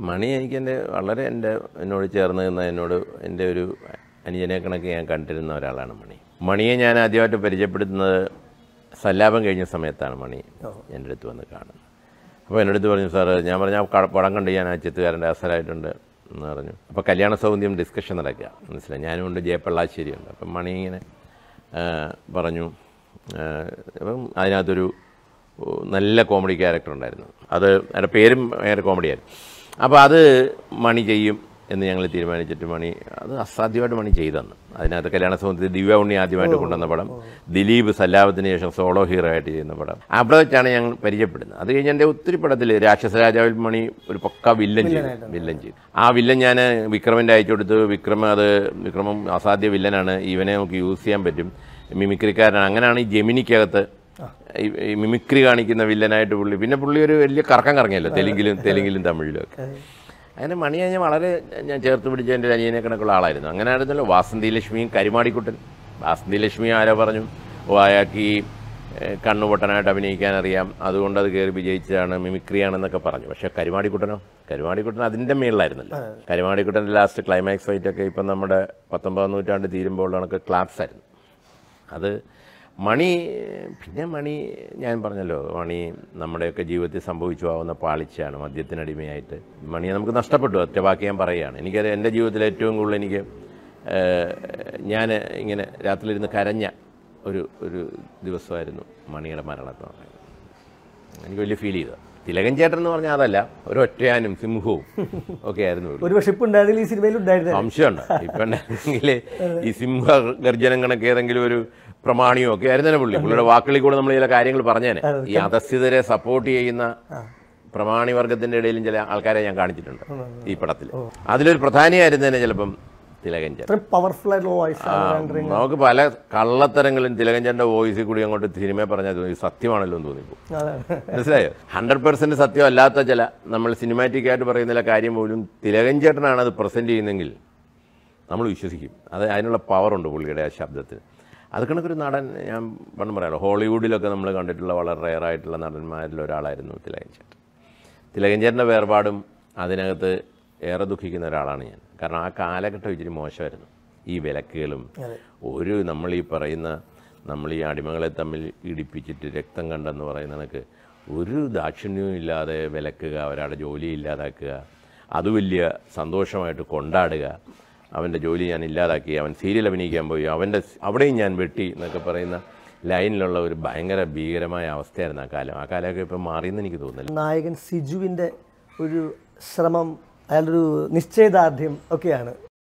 മണി എനിക്ക് എൻ്റെ വളരെ എൻ്റെ എന്നോട് ചേർന്ന് നിന്ന എന്നോട് എൻ്റെ ഒരു അനുജനെ കണക്ക് ഞാൻ കണ്ടിരുന്ന ഒരാളാണ് മണി മണിയെ ഞാൻ ആദ്യമായിട്ട് പരിചയപ്പെടുത്തുന്നത് സല്ലാപം കഴിഞ്ഞ സമയത്താണ് മണി എൻ്റെ അടുത്ത് വന്ന് കാണുന്നത് അപ്പോൾ എൻ്റെ അടുത്ത് പറഞ്ഞു സാറ് ഞാൻ പറഞ്ഞു "ആ ക- പടം കണ്ട് ഞാൻ ആ ചിത്തുകാരൻ്റെ അസലായിട്ടുണ്ട് എന്ന് പറഞ്ഞു അപ്പോൾ കല്യാണ സൗന്ദര്യം ഡിസ്കഷൻ നടക്കുക മനസ്സിലായി ഞാനും ഉണ്ട് ജയപ്പള്ളാശ്ശേരി ഉണ്ട് അപ്പം മണി ഇങ്ങനെ ആ, പറഞ്ഞു ആ, അപ്പം അതിനകത്തൊരു ഓ, നല്ല കോമഡി ക്യാരക്ടർ ഉണ്ടായിരുന്നു അത് അതിൻ്റെ പേരും ഭയങ്കര കോമഡിയായിരുന്നു അപ്പോൾ അത് മണി ചെയ്യും എന്ന് ഞങ്ങൾ തീരുമാനിച്ചിട്ട് മണി അത് അസാധ്യമായിട്ട് മണി ചെയ്തെന്ന് അതിനകത്ത് കല്യാണ സൗന്ദര്യത്തിൽ ദിവ്യ ഉണ്ണി ആദ്യമായിട്ട് കൊണ്ടുവന്ന പടം ദിലീപ് സല്ലാപത്തിന് ശേഷം സോളോ ഹീറോ ആയിട്ട് ചെയ്യുന്ന പടം അവിടെ വെച്ചാണ് ഞങ്ങൾ പരിചയപ്പെടുന്നത് അത് കഴിഞ്ഞ് എൻ്റെ ഒത്തിരി പടത്തിൽ രാക്ഷസ രാജാവിൽ മണി ഒരു പക്ക വില്ലൻ ചെയ്തു വില്ലൻ ചെയ്തു ആ വില്ലൻ ഞാൻ വിക്രമിൻ്റെ അയച്ചു കൊടുത്തു വിക്രം അത് വിക്രമം അസാധ്യ വില്ലനാണ് ഇവനെ നമുക്ക് യൂസ് ചെയ്യാൻ പറ്റും മിമിക്രിക്കാരനാണ് അങ്ങനെയാണ് ഈ ജെമിനിക്കകത്ത് ഈ ഈ മിമിക്രി കാണിക്കുന്ന വില്ലനായിട്ട് പുള്ളി പിന്നെ പുള്ളി ഒരു വലിയ കറക്കം കറങ്ങിയല്ലോ തെലുങ്കിലും തെലുങ്കിലും തമിഴിലും ഒക്കെ അങ്ങനെ മണി ഞാൻ വളരെ ഞാൻ ചേർത്ത് പിടിച്ച എൻ്റെ അനിയനെ കണക്കുള്ള ആളായിരുന്നു അങ്ങനെ ആയിരുന്നല്ലോ വാസന്തി ലക്ഷ്മിയും കരിമാടിക്കുട്ടൻ വാസന്തി ലക്ഷ്മി ആരോ പറഞ്ഞു ഓ അയാൾക്ക് ഈ ഏഹ്, കണ്ണുപൊട്ടനായിട്ട് അഭിനയിക്കാൻ അറിയാം അതുകൊണ്ട് അത് കയറി വിജയിച്ചതാണ് മിമിക്രിയാണെന്നൊക്കെ പറഞ്ഞു പക്ഷേ കരുമാടിക്കുട്ടനോ കരുമാടിക്കുട്ടൻ അതിൻ്റെ മേളിലായിരുന്നല്ലോ കരുമാടിക്കുട്ടൻ്റെ ലാസ്റ്റ് ക്ലൈമാക്സ് ഫൈറ്റ് ഒക്കെ ഇപ്പം നമ്മുടെ പത്തൊമ്പതാം നൂറ്റാണ്ട് തീരുമ്പോൾ കണക്ക് ക്ലാപ്സ് ആയിരുന്നു അത് മണി പിന്നെ മണി ഞാൻ പറഞ്ഞല്ലോ മണി നമ്മുടെയൊക്കെ ജീവിതത്തിൽ സംഭവിച്ചു ആവുന്ന പാളിച്ചയാണ് മദ്യത്തിനടിമയായിട്ട് മണിയെ നമുക്ക് നഷ്ടപ്പെട്ടു ഒറ്റ വാക്ക് ഞാൻ പറയുകയാണ് എനിക്കത് എൻ്റെ ജീവിതത്തിൽ ഏറ്റവും കൂടുതൽ എനിക്ക് ഞാൻ ഇങ്ങനെ രാത്രിയിലിരുന്ന് കരഞ്ഞ ഒരു ഒരു ദിവസമായിരുന്നു മണിയുടെ മരണത്തെ പറയുന്നത് എനിക്ക് വലിയ ഫീൽ ചെയ്തത് തിലകൻ ചേട്ടൻ എന്ന് പറഞ്ഞാൽ അതല്ല ഒരു ഒറ്റയാനും സിംഹവും ഒക്കെ ആയിരുന്നു പുള്ളി. ഒരു വിഷപ്പ് ഉണ്ടായിരുന്നില്ല ഈ സിനിമയിൽ ഉണ്ടായിരുന്നത് സംശയമുണ്ട് ഇപ്പൊ ഉണ്ടെങ്കിൽ ഈ സിംഹ ഗർജനം കണക്ക് ഏതെങ്കിലും ഒരു പ്രമാണിയോ ഒക്കെ ആയിരുന്നേ പുള്ളി പുള്ളിയുടെ വാക്കുകളിൽ കൂടെ നമ്മൾ ചില കാര്യങ്ങൾ പറഞ്ഞേനെ ഈ അധസ്ഥിതരെ സപ്പോർട്ട് ചെയ്യുന്ന പ്രമാണി വർഗത്തിന്റെ ഇടയിലും ചില ആൾക്കാരെ ഞാൻ കാണിച്ചിട്ടുണ്ട് ഈ പടത്തിൽ അതിലൊരു പ്രധാനിയായിരുന്നേനെ ചിലപ്പം തിലകൻ ചേട്ടൻ അത്രയും പവർഫുൾ ആയിട്ടുള്ള വോയിസ് ആ, നമുക്ക് പല കള്ളത്തരങ്ങളും തിലകൻ ചേട്ടൻ്റെ വോയിസിൽ കൂടി അങ്ങോട്ട് സിനിമയെ പറഞ്ഞാൽ തോന്നി സത്യമാണല്ലോ എന്ന് തോന്നിപ്പോ അതാണ് മനസ്സിലായോ ഹൺഡ്രഡ് പെർസെന്റ് സത്യമല്ലാത്ത ചില നമ്മൾ സിനിമാറ്റിക് ആയിട്ട് പറയുന്ന ചില കാര്യം പോലും തിലകൻ ചേട്ടനാണ് അത് പ്രസന്റ് ചെയ്യുന്നെങ്കിൽ നമ്മൾ വിശ്വസിക്കും അത് അതിനുള്ള പവറുണ്ട് പുള്ളിയുടെ ആ ശബ്ദത്തിന് അത് കണക്കൊരു നടൻ ഞാൻ പണ്ട് പറയാമല്ലോ ഹോളിവുഡിലൊക്കെ നമ്മൾ കണ്ടിട്ടുള്ള വളരെ റയറായിട്ടുള്ള നടന്മാരിൽ ഒരാളായിരുന്നു തിലകൻ ചേട്ടൻ തിലകൻ ചേട്ടൻ്റെ വേർപാടും അതിനകത്ത് ഏറെ ദുഃഖിക്കുന്ന ഒരാളാണ് ഞാൻ കാരണം ആ കാലഘട്ടം ഇച്ചിരി മോശമായിരുന്നു ഈ വിലക്കുകളും ഒരു നമ്മൾ ഈ പറയുന്ന നമ്മൾ ഈ അടിമകളെ തമ്മിൽ ഇടിപ്പിച്ചിട്ട് രക്തം കണ്ടെന്ന് പറയുന്ന കണക്ക് ഒരു ദാക്ഷിണ്യവും ഇല്ലാതെ വിലക്കുക ഒരാളുടെ ജോലി ഇല്ലാതാക്കുക അത് വലിയ സന്തോഷമായിട്ട് കൊണ്ടാടുക അവൻ്റെ ജോലി ഞാൻ ഇല്ലാതാക്കി അവൻ സീരിയൽ അഭിനയിക്കാൻ പോയി അവൻ്റെ അവിടെയും ഞാൻ വെട്ടി എന്നൊക്കെ പറയുന്ന ലൈനിലുള്ള ഒരു ഭയങ്കര ഭീകരമായ അവസ്ഥയായിരുന്നു ആ കാലം ആ കാലമൊക്കെ ഇപ്പം മാറിയെന്ന് എനിക്ക് തോന്നുന്നില്ല നായകൻ സിജുവിൻ്റെ ഒരു ശ്രമം അയാളൊരു നിശ്ചയദാർഢ്യം ഒക്കെയാണ്